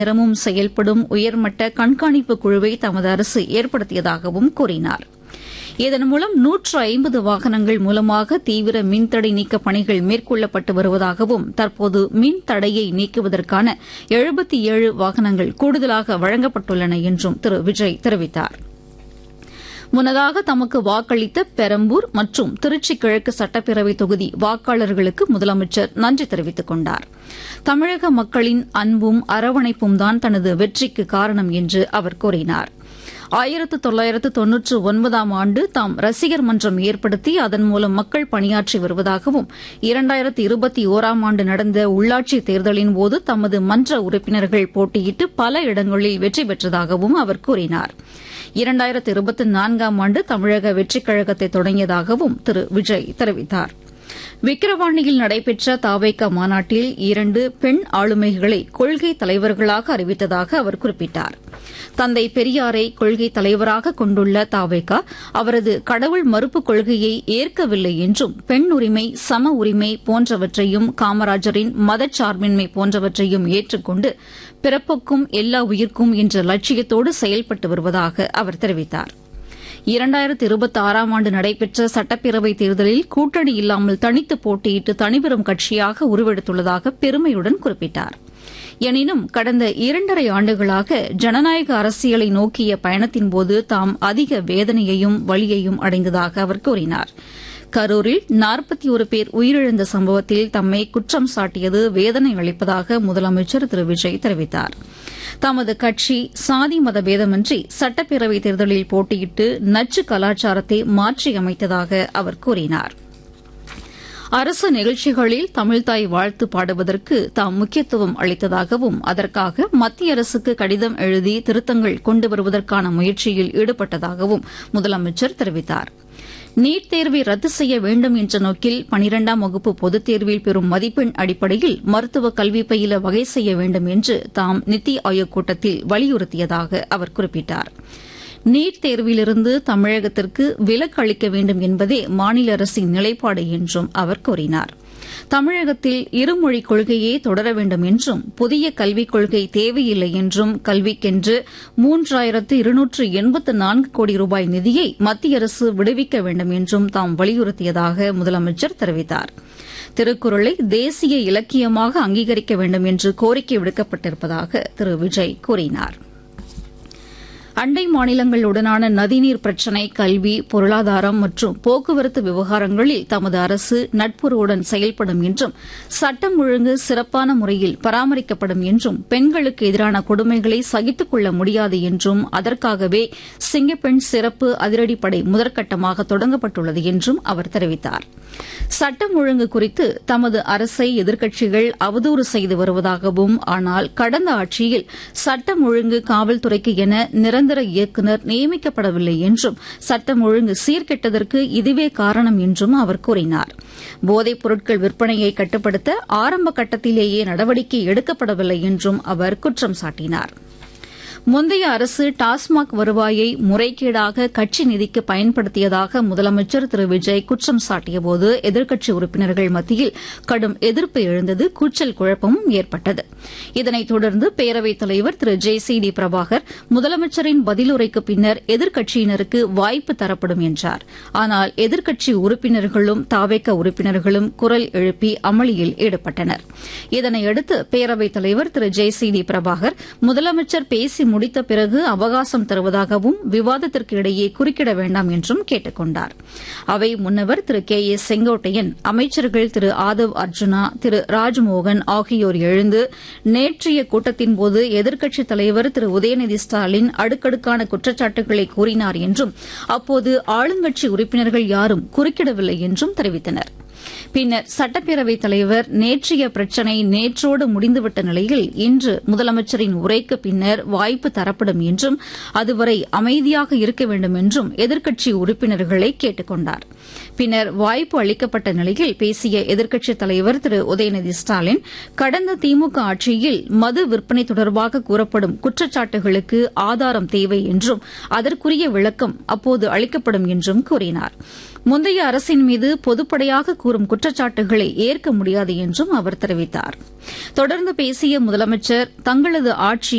நேரமும் செயல்படும் உயர்மட்ட கண்காணிப்பு குழுவை தமது அரசு ஏற்படுத்தியதாகவும் கூறினார் இதன் மூலம் நூற்று ஐம்பது வாகனங்கள் மூலமாக தீவிர மின்தடை நீக்க பணிகள் மேற்கொள்ளப்பட்டு வருவதாகவும் தற்போது மின் தடையை நீக்குவதற்கான எழுபத்தி ஏழு வாகனங்கள் கூடுதலாக வழங்கப்பட்டுள்ளன என்றும் திரு விஜய் தெரிவித்தாா் முன்னதாக தமக்கு வாக்களித்த பெரம்பூர் மற்றும் திருச்சி கிழக்கு சட்டப்பேரவை தொகுதி வாக்காளர்களுக்கு முதலமைச்சர் நன்றி தெரிவித்துக் கொண்டார் தமிழக மக்களின் அன்பும் அரவணைப்பும் தான் தனது வெற்றிக்கு காரணம் என்று அவர் கூறினார் ஆயிரத்து தொள்ளாயிரத்து தொன்னூற்று ஒன்பதாம் ஆண்டு தாம் ரசிகர் மன்றம் ஏற்படுத்தி அதன் மூலம் மக்கள் பணியாற்றி வருவதாகவும் இரண்டாயிரத்து இருபத்தி ஓராம் ஆண்டு நடந்த உள்ளாட்சி தேர்தலின் போது தமது மன்ற உறுப்பினர்கள் போட்டியிட்டு பல இடங்களில் வெற்றி பெற்றதாகவும் அவர் கூறினார் இரண்டாயிரத்து இருபத்தி நான்காம் ஆண்டு தமிழக வெற்றிக் கழகத்தை தொடங்கியதாகவும் திரு விஜய் தெரிவித்தார் விக்கிரவாண்டியில் நடைபெற்ற தாவேக மாநாட்டில் இரண்டு பெண் ஆளுமைகளை கொள்கை தலைவர்களாக அறிவித்ததாக அவர் குறிப்பிட்டார் தந்தை பெரியாரை கொள்கை தலைவராக கொண்டுள்ள தாவேகா அவரது கடவுள் மறுப்பு கொள்கையை ஏற்கவில்லை என்றும் பெண் உரிமை சம உரிமை போன்றவற்றையும் காமராஜரின் மதச்சார்பின்மை போன்றவற்றையும் ஏற்றுக்கொண்டு பிறப்புக்கும் எல்லா உயிர்க்கும் என்ற லட்சியத்தோடு செயல்பட்டு வருவதாக அவர் தெரிவித்தார் இரண்டாயிரத்து இருபத்தி ஆறாம் ஆண்டு நடைபெற்ற சட்டப்பேரவைத் தேர்தலில் கூட்டணி இல்லாமல் தனித்து போட்டியிட்டு தனிபெறும் கட்சியாக உருவெடுத்துள்ளதாக பெருமையுடன் குறிப்பிட்டார் எனினும் கடந்த இரண்டரை ஆண்டுகளாக ஜனநாயக அரசியலை நோக்கிய பயணத்தின்போது தாம் அதிக வேதனையையும் வலியையும் அடைந்ததாக அவர் கூறினார் கரூரில் நாற்பத்தி ஒரு பேர் உயிரிழந்த சம்பவத்தில் தம்மை குற்றம் சாட்டியது வேதனை அளிப்பதாக முதலமைச்சர் திரு விஜய் தெரிவித்தார் தமது கட்சி சாதி மத பேதமின்றி சட்டப்பேரவைத் தேர்தலில் போட்டியிட்டு நச்சு கலாச்சாரத்தை மாற்றியமைத்ததாக அவர் கூறினார் அரசு நிகழ்ச்சிகளில் தமிழ்தாய் வாழ்த்து பாடுவதற்கு தாம் முக்கியத்துவம் அளித்ததாகவும் அதற்காக மத்திய அரசுக்கு கடிதம் எழுதி திருத்தங்கள் கொண்டு வருவதற்கான முயற்சியில் ஈடுபட்டதாகவும் முதலமைச்சர் தெரிவித்தார் நீட் தேர்வை ரத்து செய்ய வேண்டும் என்ற நோக்கில் பனிரெண்டாம் வகுப்பு பொதுத் தேர்வில் பெறும் மதிப்பெண் அடிப்படையில் மருத்துவ கல்வி பயில வகை செய்ய வேண்டும் என்று தாம் நித்தி ஆயோக் கூட்டத்தில் வலியுறுத்தியதாக அவர் குறிப்பிட்டார் நீட் தேர்விலிருந்து தமிழகத்திற்கு விலக்கு அளிக்க வேண்டும் என்பதே மாநில அரசின் நிலைப்பாடு என்றும் அவர் கூறினார் தமிழகத்தில் இருமொழிக் கொள்கையே தொடர வேண்டும் என்றும் புதிய கல்விக் கொள்கை தேவையில்லை என்றும் கல்விக்கென்று மூன்றாயிரத்து இருநூற்று எண்பத்து நான்கு கோடி ரூபாய் நிதியை மத்திய அரசு விடுவிக்க வேண்டும் என்றும் தாம் வலியுறுத்தியதாக முதலமைச்சர் தெரிவித்தார் திருக்குறளை தேசிய இலக்கியமாக அங்கீகரிக்க வேண்டும் என்று கோரிக்கை விடுக்கப்பட்டிருப்பதாக திரு விஜய் கூறினாா் அண்டை மாநிலங்களுடனான நதிநீர் பிரச்சினை கல்வி பொருளாதாரம் மற்றும் போக்குவரத்து விவகாரங்களில் தமது அரசு நட்புறவுடன் செயல்படும் என்றும் சட்டம் ஒழுங்கு சிறப்பான முறையில் பராமரிக்கப்படும் என்றும் பெண்களுக்கு எதிரான கொடுமைகளை சகித்துக் கொள்ள முடியாது என்றும் அதற்காகவே சிங்கப்பெண் சிறப்பு அதிரடிப்படை முதற்கட்டமாக தொடங்கப்பட்டுள்ளது என்றும் அவர் தெரிவித்தார் சட்டம் ஒழுங்கு குறித்து தமது அரசை எதிர்க்கட்சிகள் அவதூறு செய்து வருவதாகவும் ஆனால் கடந்த ஆட்சியில் சட்டம் ஒழுங்கு காவல்துறைக்கு என நிரந்தர இயக்குநர் நியமிக்கப்படவில்லை என்றும் சட்டம் ஒழுங்கு சீர்கெட்டதற்கு இதுவே காரணம் என்றும் அவர் கூறினார் போதைப் பொருட்கள் விற்பனையை கட்டுப்படுத்த ஆரம்ப கட்டத்திலேயே நடவடிக்கை எடுக்கப்படவில்லை என்றும் அவர் குற்றம் சாட்டினாா் முந்தைய அரசு டாஸ்மாக் வருவாயை முறைகேடாக கட்சி நிதிக்கு பயன்படுத்தியதாக முதலமைச்சர் திரு விஜய் குற்றம் சாட்டியபோது எதிர்க்கட்சி உறுப்பினர்கள் மத்தியில் கடும் எதிர்ப்பு எழுந்தது கூச்சல் குழப்பமும் ஏற்பட்டது இதனைத் தொடர்ந்து பேரவைத் தலைவர் திரு ஜே சி டி பிரபாகர் முதலமைச்சரின் பதிலுரைக்கு பின்னர் எதிர்க்கட்சியினருக்கு வாய்ப்பு தரப்படும் என்றார் ஆனால் எதிர்க்கட்சி உறுப்பினர்களும் தாவேக்க உறுப்பினர்களும் குரல் எழுப்பி அமளியில் ஈடுபட்டனர் இதனையடுத்து பேரவைத் தலைவர் திரு ஜே சி டி பிரபாகர் முதலமைச்சர் பேசி முடித்த பிறகு அவகாசம் தருவதாகவும் விவாதத்திற்கு இடையே குறுக்கிட வேண்டாம் என்றும் கேட்டுக் கொண்டார் அவை முன்னவர் திரு கே ஏ செங்கோட்டையன் அமைச்சர்கள் திரு ஆதவ் அர்ஜுனா திரு ராஜ்மோகன் ஆகியோர் எழுந்து நேற்றைய கூட்டத்தின்போது எதிர்க்கட்சித் தலைவர் திரு உதயநிதி ஸ்டாலின் அடுக்கடுக்கான குற்றச்சாட்டுகளை கூறினார் என்றும் அப்போது ஆளுங்கட்சி உறுப்பினர்கள் யாரும் குறுக்கிடவில்லை என்றும் தெரிவித்தனா் பின்னர் சட்டப்பேரவைத் தலைவர் நேற்றைய பிரச்சினை நேற்றோடு முடிந்துவிட்ட நிலையில் இன்று முதலமைச்சரின் உரைக்கு பின்னர் வாய்ப்பு தரப்படும் என்றும் அதுவரை அமைதியாக இருக்க வேண்டும் என்றும் எதிர்க்கட்சி உறுப்பினர்களை கேட்டுக் கொண்டாா் பின்னர் வாய்ப்பு அளிக்கப்பட்ட நிலையில் பேசிய எதிர்க்கட்சித் தலைவர் திரு உதயநிதி ஸ்டாலின் கடந்த திமுக ஆட்சியில் மது விற்பனை தொடர்பாக கூறப்படும் குற்றச்சாட்டுகளுக்கு ஆதாரம் தேவை என்றும் அதற்குரிய விளக்கம் அப்போது அளிக்கப்படும் என்றும் கூறினார் முந்தைய அரசின் மீது பொதுப்படையாக கூறும் குற்றச்சாட்டுகளை ஏற்க முடியாது என்றும் அவர் தெரிவித்தார் தொடர்ந்து பேசிய முதலமைச்சர் தங்களது ஆட்சி